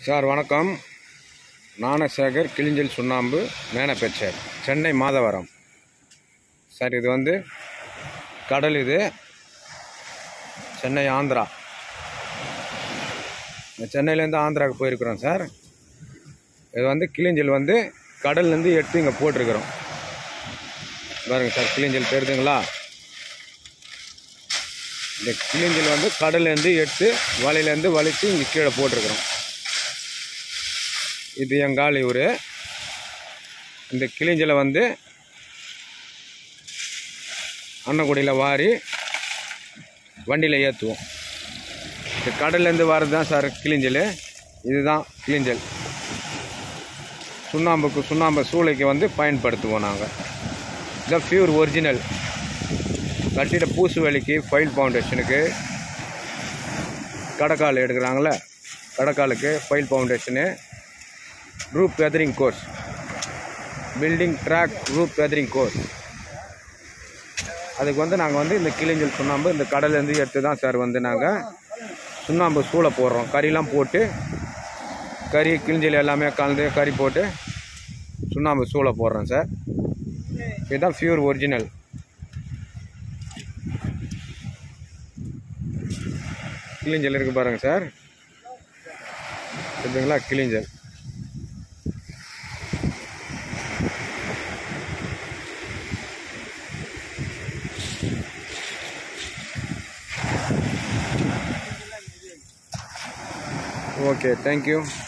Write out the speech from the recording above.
sir வணக்கம் ஞானசேகர் கிளிஞ்சல் சுண்ணாம்பு மேனப்பேச்சர் Chennai Madhavaram sir இது வந்து கடல் இது சென்னை ஆந்திரா இந்த சென்னையிலேருந்து ஆந்திராவுக்கு போயிருக்கிறோம் சார் இது வந்து கிளிஞ்சல் வந்து கடல்லேருந்து எடுத்து இங்கே போட்டிருக்கிறோம் பாருங்க சார் கிளிஞ்சல் தெரியுதுங்களா இந்த கிளிஞ்சல் வந்து கடல்லேருந்து எடுத்து வலையிலேருந்து வலித்து இங்கே கீழே போட்டிருக்கிறோம் இது எங்கால் இவர் இந்த கிளிஞ்சலை வந்து அன்னக்குடியில் வாரி வண்டியில் ஏற்றுவோம் இந்த கடல்லேருந்து வர்றது தான் சார் கிளிஞ்சல் இதுதான் கிளிஞ்சல் சுண்ணாம்புக்கு சுண்ணாம்பு சூளைக்கு வந்து பயன்படுத்துவோம் நாங்கள் இதான் பியூர் ஒரிஜினல் கட்டிட பூசு வேலைக்கு ஃபைல் ஃபவுண்டேஷனுக்கு கடைக்கால் எடுக்கிறாங்களே கடைக்காலுக்கு pile foundation roof weathering course building track roof weathering course அதுக்கு வந்து நாங்கள் வந்து இந்த கிளிஞ்சல் சுண்ணாம்பு இந்த கடல்லேருந்து எடுத்து தான் சார் வந்து நாங்கள் சுண்ணாம்பு சூளை போடுறோம் கறிலாம் போட்டு கறி கிளிஞ்சல் எல்லாமே கலந்து கறி போட்டு சுண்ணாம்பு சூளை போடுறோம் சார் இதுதான் பியூர் ஒரிஜினல் கிளிஞ்சல் இருக்கு பாருங்க சார் தெரியுதுங்களா கிளிஞ்சல் ஓகே தேங்க்யூ